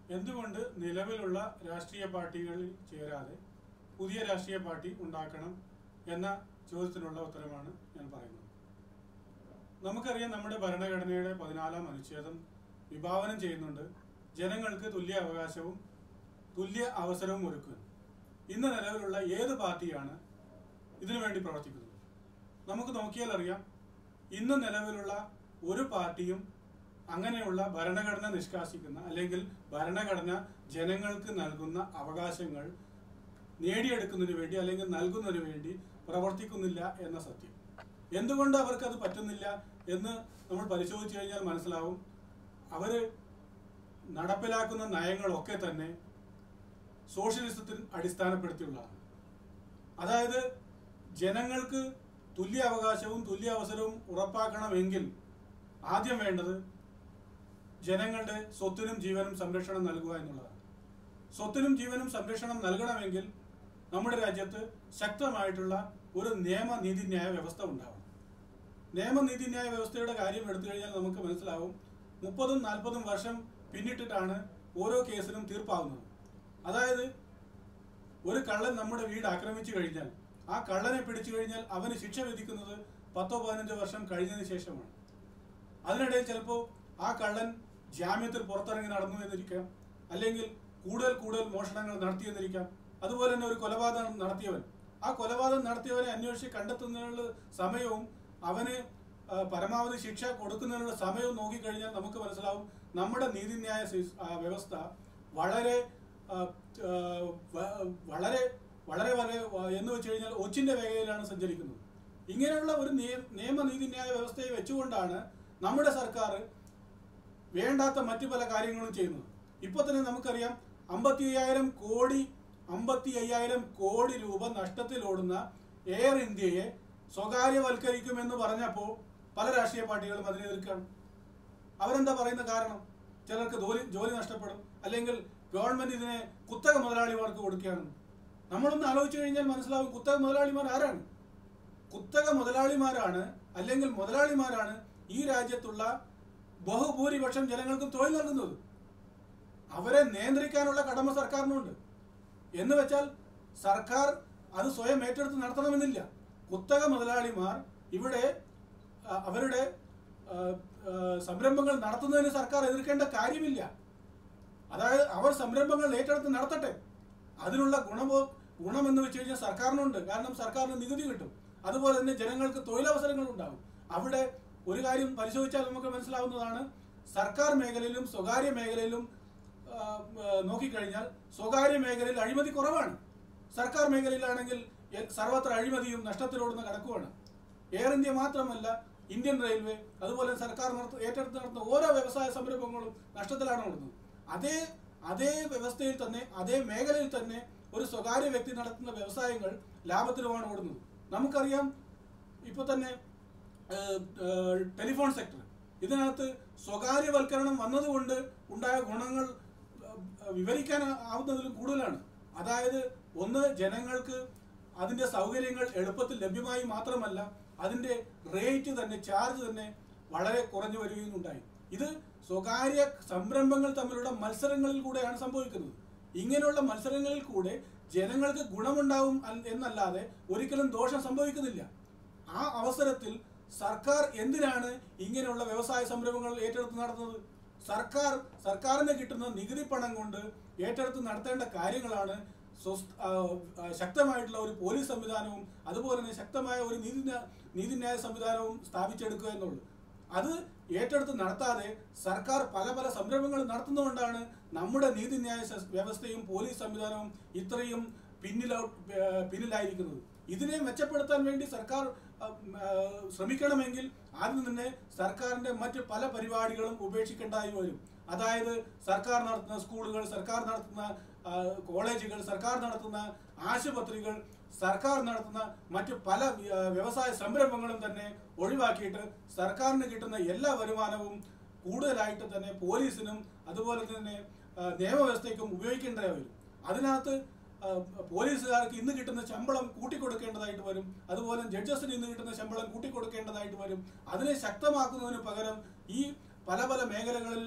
എന്തുകൊണ്ട് നിലവിലുള്ള രാഷ്ട്രീയ പാർട്ടികളിൽ ചേരാതെ പുതിയ രാഷ്ട്രീയ പാർട്ടി ഉണ്ടാക്കണം എന്ന ചോദ്യത്തിനുള്ള ഉത്തരമാണ് ഞാൻ പറയുന്നത് നമുക്കറിയാം നമ്മുടെ ഭരണഘടനയുടെ പതിനാലാം അനുച്ഛേദം വിഭാവനം ചെയ്യുന്നുണ്ട് ജനങ്ങൾക്ക് തുല്യ അവകാശവും തുല്യ അവസരവും ഒരുക്കുന്നു ഇന്ന് നിലവിലുള്ള ഏത് പാർട്ടിയാണ് ഇതിനു വേണ്ടി പ്രവർത്തിക്കുന്നത് നമുക്ക് നോക്കിയാൽ അറിയാം ഇന്ന് നിലവിലുള്ള ഒരു പാർട്ടിയും അങ്ങനെയുള്ള ഭരണഘടന നിഷ്കാസിക്കുന്ന അല്ലെങ്കിൽ ഭരണഘടന ജനങ്ങൾക്ക് നൽകുന്ന അവകാശങ്ങൾ നേടിയെടുക്കുന്നതിന് വേണ്ടി അല്ലെങ്കിൽ നൽകുന്നതിന് വേണ്ടി പ്രവർത്തിക്കുന്നില്ല എന്ന സത്യം എന്തുകൊണ്ട് അവർക്ക് അത് പറ്റുന്നില്ല എന്ന് നമ്മൾ പരിശോധിച്ചു കഴിഞ്ഞാൽ മനസ്സിലാവും അവര് നടപ്പിലാക്കുന്ന നയങ്ങളൊക്കെ തന്നെ സോഷ്യലിസത്തിൽ അടിസ്ഥാനപ്പെടുത്തിയുള്ളതാണ് അതായത് ജനങ്ങൾക്ക് തുല്യ അവകാശവും തുല്യ അവസരവും ഉറപ്പാക്കണമെങ്കിൽ ആദ്യം വേണ്ടത് ജനങ്ങളുടെ സ്വത്തിനും ജീവനും സംരക്ഷണം നൽകുക എന്നുള്ളതാണ് സ്വത്തിനും ജീവനും സംരക്ഷണം നൽകണമെങ്കിൽ നമ്മുടെ രാജ്യത്ത് ശക്തമായിട്ടുള്ള ഒരു നിയമ നീതിന്യായ വ്യവസ്ഥ ഉണ്ടാവണം നിയമ നീതിന്യായ വ്യവസ്ഥയുടെ കാര്യം എടുത്തു കഴിഞ്ഞാൽ നമുക്ക് മനസ്സിലാവും മുപ്പതും നാൽപ്പതും വർഷം പിന്നിട്ടിട്ടാണ് ഓരോ കേസിനും തീർപ്പാവുന്നത് അതായത് ഒരു കള്ളൻ നമ്മുടെ വീട് ആക്രമിച്ചു കഴിഞ്ഞാൽ ആ കള്ളനെ പിടിച്ചു കഴിഞ്ഞാൽ അവന് ശിക്ഷ വിധിക്കുന്നത് പത്തോ പതിനഞ്ചോ വർഷം കഴിഞ്ഞതിന് ശേഷമാണ് അതിനിടയിൽ ചിലപ്പോൾ ആ കള്ളൻ ജാമ്യത്തിൽ പുറത്തിറങ്ങി നടന്നു എന്നിരിക്കാം അല്ലെങ്കിൽ കൂടുതൽ കൂടുതൽ മോഷണങ്ങൾ നടത്തിയെന്നിരിക്കാം അതുപോലെ തന്നെ ഒരു കൊലപാതകം നടത്തിയവൻ ആ കൊലപാതകം നടത്തിയവനെ അന്വേഷിച്ച് കണ്ടെത്തുന്നതിനുള്ള സമയവും അവന് ആ, പരമാവധി ശിക്ഷ കൊടുക്കുന്നതിനുള്ള സമയവും നോക്കിക്കഴിഞ്ഞാൽ നമുക്ക് മനസ്സിലാവും നമ്മുടെ നീതിന്യായ സിസ്- ആ, വ്യവസ്ഥ വളരെ ആ, ആ, വ- വളരെ വളരെ വളരെ വ- എന്ന് വെച്ച് കഴിഞ്ഞാൽ ഒച്ചിന്റെ വേഗതയിലാണ് സഞ്ചരിക്കുന്നത് ഇങ്ങനെയുള്ള ഒരു നിയ- നിയമ നീതിന്യായ വ്യവസ്ഥയെ വെച്ചുകൊണ്ടാണ് നമ്മുടെ സർക്കാർ വേണ്ടാത്ത മറ്റു പല കാര്യങ്ങളും ചെയ്യുന്നത് ഇപ്പൊ തന്നെ നമുക്കറിയാം അമ്പത്തി അയ്യായിരം കോടി അമ്പത്തി അയ്യായിരം കോടി രൂപ നഷ്ടത്തിലോടുന്ന എയർ ഇന്ത്യയെ സ്വകാര്യവൽക്കരിക്കുമെന്ന് പറഞ്ഞപ്പോൾ പല രാഷ്ട്രീയ പാർട്ടികളും അതിനെ എതിർക്കുകയാണ് അവരെന്താ പറയുന്ന കാരണം ചിലർക്ക് ജോലി ജോലി നഷ്ടപ്പെടും അല്ലെങ്കിൽ ഗവൺമെന്റ് ഇതിനെ കുത്തക മുതലാളിമാർക്ക് കൊടുക്കുകയാണ് നമ്മളൊന്ന് ആലോചിച്ചു കഴിഞ്ഞാൽ മനസ്സിലാവും കുത്തക മുതലാളിമാർ ആരാണ് കുത്തക മുതലാളിമാരാണ് അല്ലെങ്കിൽ മുതലാളിമാരാണ് ഈ രാജ്യത്തുള്ള ബഹുഭൂരിപക്ഷം ജനങ്ങൾക്കും തൊഴിൽ നൽകുന്നത് അവരെ നിയന്ത്രിക്കാനുള്ള കടമ സർക്കാരിനുണ്ട് എന്ന് വെച്ചാൽ സർക്കാർ അത് സ്വയം ഏറ്റെടുത്ത് നടത്തണമെന്നില്ല കുത്തക മുതലാളിമാർ ഇവിടെ ആ, അവരുടെ ആ, ആ, സംരംഭങ്ങൾ നടത്തുന്നതിന് സർക്കാർ എതിർക്കേണ്ട കാര്യമില്ല അതായത് അവർ സംരംഭങ്ങൾ ഏറ്റെടുത്ത് നടത്തട്ടെ അതിനുള്ള ഗുണമോ ഗുണമെന്ന് വെച്ച് കഴിഞ്ഞാൽ സർക്കാരിനുണ്ട് കാരണം സർക്കാരിന് നികുതി കിട്ടും അതുപോലെ തന്നെ ജനങ്ങൾക്ക് തൊഴിലവസരങ്ങൾ ഉണ്ടാകും അവിടെ ഒരു കാര്യം പരിശോധിച്ചാൽ നമുക്ക് മനസ്സിലാവുന്നതാണ് സർക്കാർ മേഖലയിലും സ്വകാര്യ മേഖലയിലും ആ, ആ, നോക്കിക്കഴിഞ്ഞാൽ സ്വകാര്യ മേഖലയിൽ അഴിമതി കുറവാണ് സർക്കാർ മേഖലയിലാണെങ്കിൽ എ- സർവത്ര അഴിമതിയും നഷ്ടത്തിലോടുന്ന കണക്കുമാണ് എയർ ഇന്ത്യ മാത്രമല്ല ഇന്ത്യൻ റെയിൽവേ അതുപോലെ സർക്കാർ നടത്ത- ഏറ്റെടുത്ത് നടത്തുന്ന ഓരോ വ്യവസായ സംരംഭങ്ങളും നഷ്ടത്തിലാണ് ഓടുന്നത് അതേ അതേ വ്യവസ്ഥയിൽ തന്നെ അതേ മേഖലയിൽ തന്നെ ഒരു സ്വകാര്യ വ്യക്തി നടത്തുന്ന വ്യവസായങ്ങൾ ലാഭത്തിലുമാണ് ഓടുന്നത് നമുക്കറിയാം ഇപ്പൊ തന്നെ ഏഹ്, ഏഹ്, ടെലിഫോൺ സെക്ടർ ഇതിനകത്ത് സ്വകാര്യവൽക്കരണം വന്നതുകൊണ്ട് ഉണ്ടായ ഗുണങ്ങൾ ഏഹ്, വിവരിക്കാൻ ആവുന്നതിലും കൂടുതലാണ് അതായത് ഒന്ന് ജനങ്ങൾക്ക് അതിന്റെ സൗകര്യങ്ങൾ എളുപ്പത്തിൽ ലഭ്യമായി മാത്രമല്ല അതിന്റെ റേറ്റ് തന്നെ ചാർജ് തന്നെ വളരെ കുറഞ്ഞു വരികയുണ്ടായി ഇത് സ്വകാര്യ സംരംഭങ്ങൾ തമ്മിലുള്ള മത്സരങ്ങളിൽ കൂടെയാണ് സംഭവിക്കുന്നത് ഇങ്ങനെയുള്ള മത്സരങ്ങളിൽ കൂടെ ജനങ്ങൾക്ക് ഗുണമുണ്ടാവും അൽ- എന്നല്ലാതെ ഒരിക്കലും ദോഷം സംഭവിക്കുന്നില്ല ആ അവസരത്തിൽ സർക്കാർ എന്തിനാണ് ഇങ്ങനെയുള്ള വ്യവസായ സംരംഭങ്ങൾ ഏറ്റെടുത്ത് നടത്തുന്നത് സർക്കാർ സർക്കാരിന് കിട്ടുന്ന നികുതി പണം കൊണ്ട് ഏറ്റെടുത്ത് നടത്തേണ്ട കാര്യങ്ങളാണ് സ്വസ്- ആ, ആ, ശക്തമായിട്ടുള്ള ഒരു പോലീസ് സംവിധാനവും അതുപോലെ തന്നെ ശക്തമായ ഒരു നീതി നീതിന്യായ സംവിധാനവും സ്ഥാപിച്ചെടുക്കുക എന്നുള്ളത് അത് ഏറ്റെടുത്ത് നടത്താതെ സർക്കാർ പല പല സംരംഭങ്ങൾ നടത്തുന്നതുകൊണ്ടാണ് നമ്മുടെ നീതിന്യായ സ- വ്യവസ്ഥയും പോലീസ് സംവിധാനവും ഇത്രയും പിന്നിലോ ഏഹ് പിന്നിലായിരിക്കുന്നത് ഇതിനെ മെച്ചപ്പെടുത്താൻ വേണ്ടി സർക്കാർ അഹ്, ഉം, ആഹ്, ശ്രമിക്കണമെങ്കിൽ ആദ്യം തന്നെ സർക്കാരിന്റെ മറ്റ് പല പരിപാടികളും ഉപേക്ഷിക്കേണ്ടതായി വരും അതായത് സർക്കാർ നടത്തുന്ന സ്കൂളുകൾ സർക്കാർ നടത്തുന്ന ആഹ്, കോളേജുകൾ സർക്കാർ നടത്തുന്ന ആശുപത്രികൾ സർക്കാർ നടത്തുന്ന മറ്റ് പല ആഹ്, വ്യവസായ സംരംഭങ്ങളും തന്നെ ഒഴിവാക്കിയിട്ട് സർക്കാരിന് കിട്ടുന്ന എല്ലാ വരുമാനവും കൂടുതലായിട്ട് തന്നെ പോലീസിനും അതുപോലെ തന്നെ ആഹ്, നിയമവ്യവസ്ഥയ്ക്കും ഉപയോഗിക്കേണ്ടതായി വരും അതിനകത്ത് ആഹ്, പോലീസുകാർക്ക് ഇന്ന് കിട്ടുന്ന ശമ്പളം കൂട്ടിക്കൊടുക്കേണ്ടതായിട്ട് വരും അതുപോലെ ജഡ്ജസിന് ഇന്ന് കിട്ടുന്ന ശമ്പളം കൂട്ടിക്കൊടുക്കേണ്ടതായിട്ട് വരും അതിനെ ശക്തമാക്കുന്നതിന് പകരം ഈ പല പല മേഖലകളിൽ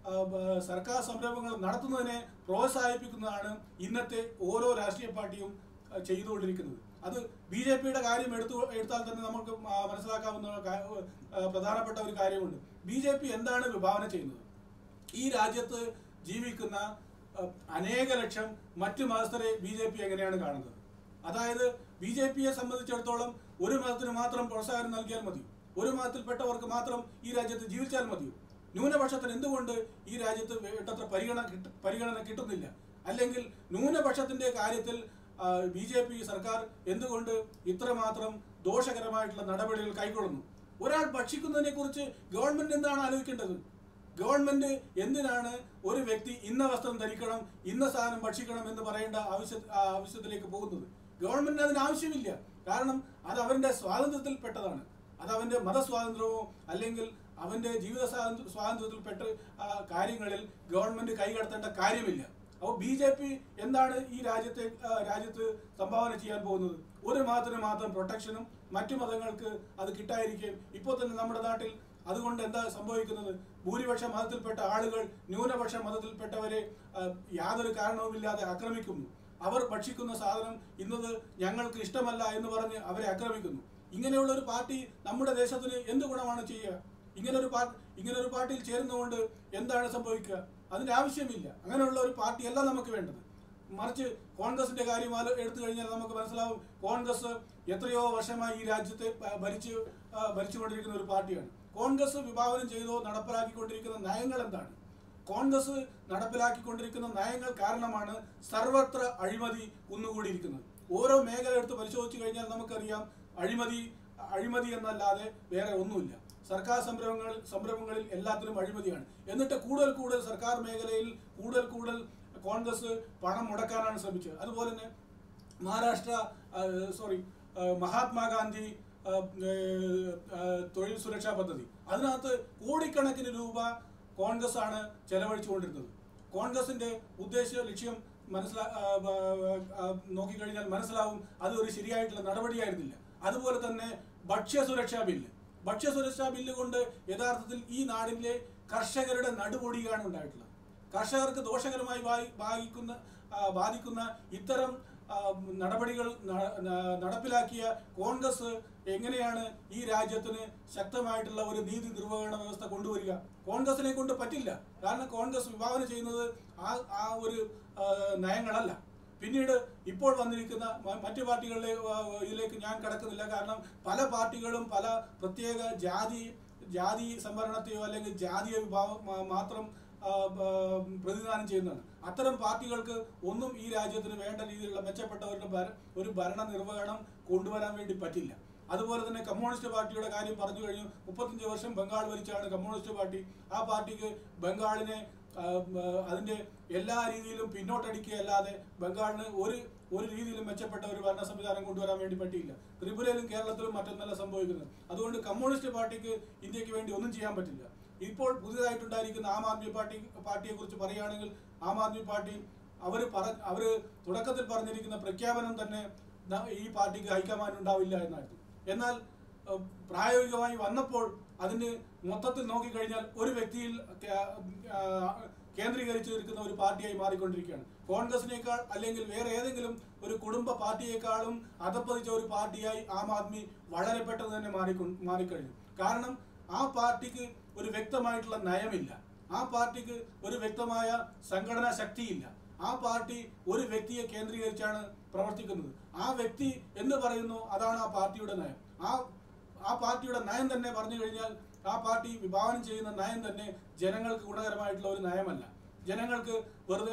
ആ, ബ- സർക്കാർ സംരംഭങ്ങൾ നടത്തുന്നതിനെ പ്രോത്സാഹിപ്പിക്കുന്നതാണ് ഇന്നത്തെ ഓരോ രാഷ്ട്രീയ പാർട്ടിയും ആ, ചെയ്തുകൊണ്ടിരിക്കുന്നത് അത് ബി ജെ പിയുടെ കാര്യം എടുത്തു എടുത്താൽ തന്നെ നമുക്ക് ആ, മനസ്സിലാക്കാവുന്ന കാ- ആ, പ്രധാനപ്പെട്ട ഒരു കാര്യമുണ്ട് ബി ജെ പി എന്താണ് വിഭാവന ചെയ്യുന്നത് ഈ രാജ്യത്ത് ജീവിക്കുന്ന അഹ്, അനേക ലക്ഷം മറ്റു മതസ്ഥരെ ബി ജെ പി എങ്ങനെയാണ് കാണുന്നത് അതായത് ബി ജെ പിയെ സംബന്ധിച്ചിടത്തോളം ഒരു മതത്തിന് മാത്രം പ്രോത്സാഹനം നൽകിയാൽ മതി ഒരു മതത്തിൽപ്പെട്ടവർക്ക് മാത്രം ഈ രാജ്യത്ത് ജീവിച്ചാൽ മതിയോ ന്യൂനപക്ഷത്തിന് എന്തുകൊണ്ട് ഈ രാജ്യത്ത് വേണ്ടത്ര പരിഗണന കിട്ട- പരിഗണന കിട്ടുന്നില്ല അല്ലെങ്കിൽ ന്യൂനപക്ഷത്തിന്റെ കാര്യത്തിൽ ബി ജെ പി സർക്കാർ എന്തുകൊണ്ട് ഇത്രമാത്രം ദോഷകരമായിട്ടുള്ള നടപടികൾ കൈക്കൊള്ളുന്നു ഒരാൾ ഭക്ഷിക്കുന്നതിനെ കുറിച്ച് ഗവൺമെന്റ് എന്താണ് ആലോചിക്കേണ്ടത് ഗവൺമെന്റ് എന്തിനാണ് ഒരു വ്യക്തി ഇന്ന വസ്ത്രം ധരിക്കണം ഇന്ന സാധനം ഭക്ഷിക്കണം എന്ന് പറയേണ്ട ആവശ്യ ആ ആവശ്യത്തിലേക്ക് പോകുന്നത് ഗവൺമെന്റിന് അതിന് ആവശ്യമില്ല കാരണം അത് അവന്റെ സ്വാതന്ത്ര്യത്തിൽപ്പെട്ടതാണ് അത് അവന്റെ മതസ്വാതന്ത്ര്യമോ അല്ലെങ്കിൽ അവന്റെ ജീവിത സ്വാതന്ത്ര്യ സ്വാതന്ത്ര്യത്തിൽപ്പെട്ട ആ, കാര്യങ്ങളിൽ ഗവൺമെന്റ് കൈകടത്തേണ്ട കാര്യമില്ല അപ്പോൾ ബി ജെ പി എന്താണ് ഈ രാജ്യത്തെ ആ, രാജ്യത്ത് സംഭാവന ചെയ്യാൻ പോകുന്നത് ഒരു മതത്തിന് മാത്രം പ്രൊട്ടക്ഷനും മറ്റു മതങ്ങൾക്ക് അത് കിട്ടാതിരിക്കുകയും ഇപ്പോൾ തന്നെ നമ്മുടെ നാട്ടിൽ അതുകൊണ്ട് എന്താ സംഭവിക്കുന്നത് ഭൂരിപക്ഷ മതത്തിൽപ്പെട്ട ആളുകൾ ന്യൂനപക്ഷ മതത്തിൽപ്പെട്ടവരെ ആ, യാതൊരു കാരണവുമില്ലാതെ ആക്രമിക്കുന്നു അവർ ഭക്ഷിക്കുന്ന സാധനം ഇന്നത് ഞങ്ങൾക്ക് ഇഷ്ടമല്ല എന്ന് പറഞ്ഞ് അവരെ ആക്രമിക്കുന്നു ഇങ്ങനെയുള്ള ഒരു പാർട്ടി നമ്മുടെ ദേശത്തിന് എന്ത് ഗുണമാണ് ചെയ്യുക ഇങ്ങനെ ഒരു പാർട്ടി ഇങ്ങനെ ഒരു പാർട്ടിയിൽ ചേരുന്നതുകൊണ്ട് എന്താണ് സംഭവിക്കുക അതിന്റെ ആവശ്യമില്ല അങ്ങനെയുള്ള ഒരു പാർട്ടിയല്ല നമുക്ക് വേണ്ടത് മറിച്ച് കോൺഗ്രസിന്റെ കാര്യം ആലോ- എടുത്തു കഴിഞ്ഞാൽ നമുക്ക് മനസ്സിലാവും കോൺഗ്രസ് എത്രയോ വർഷമായി ഈ രാജ്യത്തെ ഭ- ഭരിച്ചു ആ, ഭരിച്ചുകൊണ്ടിരിക്കുന്ന ഒരു പാർട്ടിയാണ് കോൺഗ്രസ് വിഭാവനം ചെയ്തോ നടപ്പിലാക്കിക്കൊണ്ടിരിക്കുന്ന നയങ്ങൾ എന്താണ് കോൺഗ്രസ് നടപ്പിലാക്കിക്കൊണ്ടിരിക്കുന്ന നയങ്ങൾ കാരണമാണ് സർവത്ര അഴിമതി കുന്നുകൂടിയിരിക്കുന്നത് ഓരോ മേഖല എടുത്ത് പരിശോധിച്ചു കഴിഞ്ഞാൽ നമുക്കറിയാം അഴിമതി അഴിമതി എന്നല്ലാതെ വേറെ ഒന്നുമില്ല സർക്കാർ സംരംഭങ്ങളിൽ സംരംഭങ്ങളിൽ എല്ലാത്തിലും അഴിമതിയാണ് എന്നിട്ട് കൂടുതൽ കൂടുതൽ സർക്കാർ മേഖലയിൽ കൂടുതൽ കൂടുതൽ കോൺഗ്രസ് പണം മുടക്കാനാണ് ശ്രമിച്ചത് അതുപോലെ തന്നെ മഹാരാഷ്ട്ര സോറി മഹാത്മാഗാന്ധി ആ, ഏ, ആ, തൊഴിൽ സുരക്ഷാ പദ്ധതി അതിനകത്ത് കോടിക്കണക്കിന് രൂപ കോൺഗ്രസ് ആണ് ചെലവഴിച്ചുകൊണ്ടിരുന്നത് കോൺഗ്രസിന്റെ ഉദ്ദേശ ലക്ഷ്യം മനസ്സിലാ ആ, ആ, ആ, നോക്കിക്കഴിഞ്ഞാൽ മനസ്സിലാവും അത് ഒരു ശരിയായിട്ടുള്ള നടപടിയായിരുന്നില്ല അതുപോലെ തന്നെ ഭക്ഷ്യസുരക്ഷാ ബില്ല് ഭക്ഷ്യസുരക്ഷാ ബില്ല് കൊണ്ട് യഥാർത്ഥത്തിൽ ഈ നാടിലെ കർഷകരുടെ നടുപൊടിയാണ് ഉണ്ടായിട്ടുള്ളത് കർഷകർക്ക് ദോഷകരമായി ബാധി- ബാധിക്കുന്ന ആ, ബാധിക്കുന്ന ഇത്തരം ആ, നടപടികൾ ന- ന- നടപ്പിലാക്കിയ കോൺഗ്രസ് എങ്ങനെയാണ് ഈ രാജ്യത്തിന് ശക്തമായിട്ടുള്ള ഒരു നീതി നിർവഹണ വ്യവസ്ഥ കൊണ്ടുവരിക കോൺഗ്രസിനെ കൊണ്ട് പറ്റില്ല കാരണം കോൺഗ്രസ് വിഭാവന ചെയ്യുന്നത് ആ ആ ഒരു ആ, നയങ്ങളല്ല പിന്നീട് ഇപ്പോൾ വന്നിരിക്കുന്ന മ- മറ്റു പാർട്ടികളിലെ ആ, ഇതിലേക്ക് ഞാൻ കടക്കുന്നില്ല കാരണം പല പാർട്ടികളും പല പ്രത്യേക ജാതി ജാതി സംവരണത്തെയോ അല്ലെങ്കിൽ ജാതീയ വിഭാഗം മാ- മാത്രം ആ, ആ, പ്രതിനിധാനം ചെയ്യുന്നതാണ് അത്തരം പാർട്ടികൾക്ക് ഒന്നും ഈ രാജ്യത്തിന് വേണ്ട രീതിയിലുള്ള മെച്ചപ്പെട്ടവരുടെ ഭര- ഒരു ഭരണ നിർവഹണം കൊണ്ടുവരാൻ വേണ്ടി പറ്റില്ല അതുപോലെ തന്നെ കമ്മ്യൂണിസ്റ്റ് പാർട്ടിയുടെ കാര്യം പറഞ്ഞു കഴിഞ്ഞു മുപ്പത്തഞ്ച് വർഷം ബംഗാൾ ഭരിച്ചാണ് കമ്മ്യൂണിസ്റ്റ് പാർട്ടി ആ പാർട്ടിക്ക് ബംഗാളിനെ ആ, ആ, അതിന്റെ എല്ലാ രീതിയിലും പിന്നോട്ടടിക്കുകയല്ലാതെ ബംഗാളിന് ഒരു ഒരു രീതിയിലും മെച്ചപ്പെട്ട ഒരു ഭരണ സംവിധാനം കൊണ്ടുവരാൻ വേണ്ടി പറ്റിയില്ല ത്രിപുരയിലും കേരളത്തിലും മറ്റൊന്നല്ല സംഭവിക്കുന്നത് അതുകൊണ്ട് കമ്മ്യൂണിസ്റ്റ് പാർട്ടിക്ക് ഇന്ത്യക്ക് വേണ്ടി ഒന്നും ചെയ്യാൻ പറ്റില്ല ഇപ്പോൾ പുതിയതായിട്ടുണ്ടായിരിക്കുന്ന ആം ആദ്മി പാർട്ടി പാർട്ടിയെ കുറിച്ച് പറയുകയാണെങ്കിൽ ആം ആദ്മി പാർട്ടി അവർ പറ അവര് തുടക്കത്തിൽ പറഞ്ഞിരിക്കുന്ന പ്രഖ്യാപനം തന്നെ ന- ഈ പാർട്ടിക്ക് ഹൈക്കമാൻഡ് ഉണ്ടാവില്ല എന്നായിരുന്നു എന്നാൽ ഏഹ്, പ്രായോഗികമായി വന്നപ്പോൾ അതിന് മൊത്തത്തിൽ നോക്കിക്കഴിഞ്ഞാൽ ഒരു വ്യക്തിയിൽ കേ- ആ, കേന്ദ്രീകരിച്ചു നിൽക്കുന്ന ഒരു പാർട്ടിയായി മാറിക്കൊണ്ടിരിക്കുകയാണ് കോൺഗ്രസിനേക്കാൾ അല്ലെങ്കിൽ വേറെ ഏതെങ്കിലും ഒരു കുടുംബ പാർട്ടിയേക്കാളും അധപ്പതിച്ച ഒരു പാർട്ടിയായി ആം ആദ്മി വളരെ പെട്ടെന്ന് തന്നെ മാറിക്കൊ മാറിക്കഴിഞ്ഞു കാരണം ആ പാർട്ടിക്ക് ഒരു വ്യക്തമായിട്ടുള്ള നയമില്ല ആ പാർട്ടിക്ക് ഒരു വ്യക്തമായ സംഘടനാ ശക്തിയില്ല ആ പാർട്ടി ഒരു വ്യക്തിയെ കേന്ദ്രീകരിച്ചാണ് പ്രവർത്തിക്കുന്നത് ആ വ്യക്തി എന്ന് പറയുന്നു അതാണ് ആ പാർട്ടിയുടെ നയം ആ ആ പാർട്ടിയുടെ നയം തന്നെ പറഞ്ഞു കഴിഞ്ഞാൽ ആ പാർട്ടി വിഭാവനം ചെയ്യുന്ന നയം തന്നെ ജനങ്ങൾക്ക് ഗുണകരമായിട്ടുള്ള ഒരു നയമല്ല ജനങ്ങൾക്ക് വെറുതെ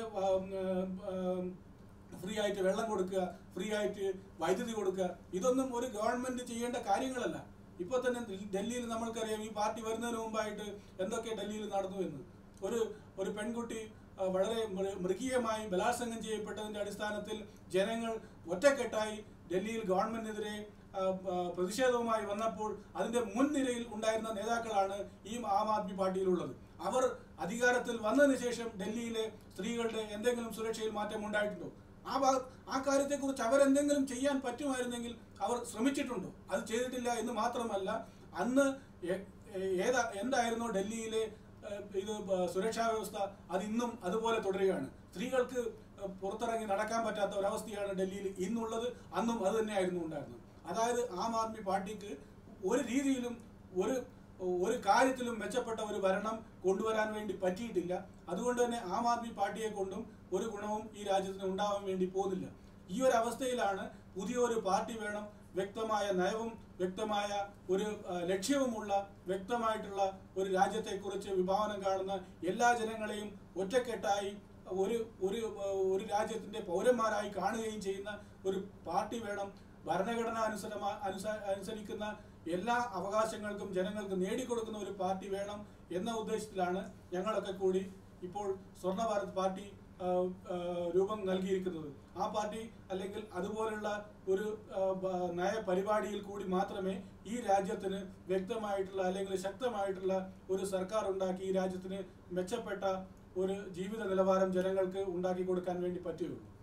ഫ്രീ ആയിട്ട് വെള്ളം കൊടുക്കുക ഫ്രീ ആയിട്ട് വൈദ്യുതി കൊടുക്കുക ഇതൊന്നും ഒരു ഗവൺമെന്റ് ചെയ്യേണ്ട കാര്യങ്ങളല്ല ഇപ്പൊ തന്നെ ഡൽ- ഡൽഹിയിൽ നമ്മൾക്കറിയാം ഈ പാർട്ടി വരുന്നതിന് മുമ്പായിട്ട് എന്തൊക്കെ ഡൽഹിയിൽ നടന്നു എന്ന് ഒരു ഒരു പെൺകുട്ടി ആ, വളരെ മൃ- മൃഗീയമായി ബലാത്സംഗം ചെയ്യപ്പെട്ടതിന്റെ അടിസ്ഥാനത്തിൽ ജനങ്ങൾ ഒറ്റക്കെട്ടായി ഡൽഹിയിൽ ഗവൺമെന്റിനെതിരെ ആ, ആ, പ്രതിഷേധവുമായി വന്നപ്പോൾ അതിന്റെ മുൻനിരയിൽ ഉണ്ടായിരുന്ന നേതാക്കളാണ് ഈ ആം ആദ്മി പാർട്ടിയിലുള്ളത് അവർ അധികാരത്തിൽ വന്നതിന് ശേഷം ഡൽഹിയിലെ സ്ത്രീകളുടെ എന്തെങ്കിലും സുരക്ഷയിൽ മാറ്റം ഉണ്ടായിട്ടുണ്ടോ ആ ഭാഗ ആ കാര്യത്തെക്കുറിച്ച് അവരെന്തെങ്കിലും ചെയ്യാൻ പറ്റുമായിരുന്നെങ്കിൽ അവർ ശ്രമിച്ചിട്ടുണ്ടോ അത് ചെയ്തിട്ടില്ല എന്ന് മാത്രമല്ല അന്ന് എ- ഏതാ എന്തായിരുന്നോ ഡൽഹിയിലെ ഏഹ്, ഇത് ബ- സുരക്ഷാ വ്യവസ്ഥ അത് ഇന്നും അതുപോലെ തുടരുകയാണ് സ്ത്രീകൾക്ക് ഏഹ്, പുറത്തിറങ്ങി നടക്കാൻ പറ്റാത്ത ഒരവസ്ഥയാണ് ഡൽഹിയിൽ ഇന്നുള്ളത് അന്നും അത് തന്നെയായിരുന്നു ഉണ്ടായിരുന്നത് അതായത് ആം ആദ്മി പാർട്ടിക്ക് ഒരു രീതിയിലും ഒരു ഒരു കാര്യത്തിലും മെച്ചപ്പെട്ട ഒരു ഭരണം കൊണ്ടുവരാൻ വേണ്ടി പറ്റിയിട്ടില്ല അതുകൊണ്ട് തന്നെ ആം ആദ്മി പാർട്ടിയെ കൊണ്ടും ഒരു ഗുണവും ഈ രാജ്യത്തിന് ഉണ്ടാവാൻ വേണ്ടി പോകുന്നില്ല ഈ ഒരു അവസ്ഥയിലാണ് പുതിയൊരു പാർട്ടി വേണം വ്യക്തമായ നയവും വ്യക്തമായ ഒരു ആ, ലക്ഷ്യവുമുള്ള വ്യക്തമായിട്ടുള്ള ഒരു രാജ്യത്തെക്കുറിച്ച് വിഭാവനം കാണുന്ന എല്ലാ ജനങ്ങളെയും ഒറ്റക്കെട്ടായി ഒരു ഒരു ആ, ഒരു രാജ്യത്തിന്റെ പൗരന്മാരായി കാണുകയും ചെയ്യുന്ന ഒരു പാർട്ടി വേണം ഭരണഘടന അനുസരമാ അനുസ അനുസരിക്കുന്ന എല്ലാ അവകാശങ്ങൾക്കും ജനങ്ങൾക്ക് നേടിക്കൊടുക്കുന്ന ഒരു പാർട്ടി വേണം എന്ന ഉദ്ദേശത്തിലാണ് ഞങ്ങളൊക്കെ കൂടി ഇപ്പോൾ സ്വർണ്ണ ഭാരത് പാർട്ടി ആ, ആ, രൂപം നൽകിയിരിക്കുന്നത് ആ പാർട്ടി അല്ലെങ്കിൽ അതുപോലുള്ള ഒരു ആ, ബ- നയപരിപാടിയിൽ കൂടി മാത്രമേ ഈ രാജ്യത്തിന് വ്യക്തമായിട്ടുള്ള അല്ലെങ്കിൽ ശക്തമായിട്ടുള്ള ഒരു സർക്കാർ ഉണ്ടാക്കി ഈ രാജ്യത്തിന് മെച്ചപ്പെട്ട ഒരു ജീവിത നിലവാരം ജനങ്ങൾക്ക് ഉണ്ടാക്കി കൊടുക്കാൻ വേണ്ടി പറ്റുകയുള്ളൂ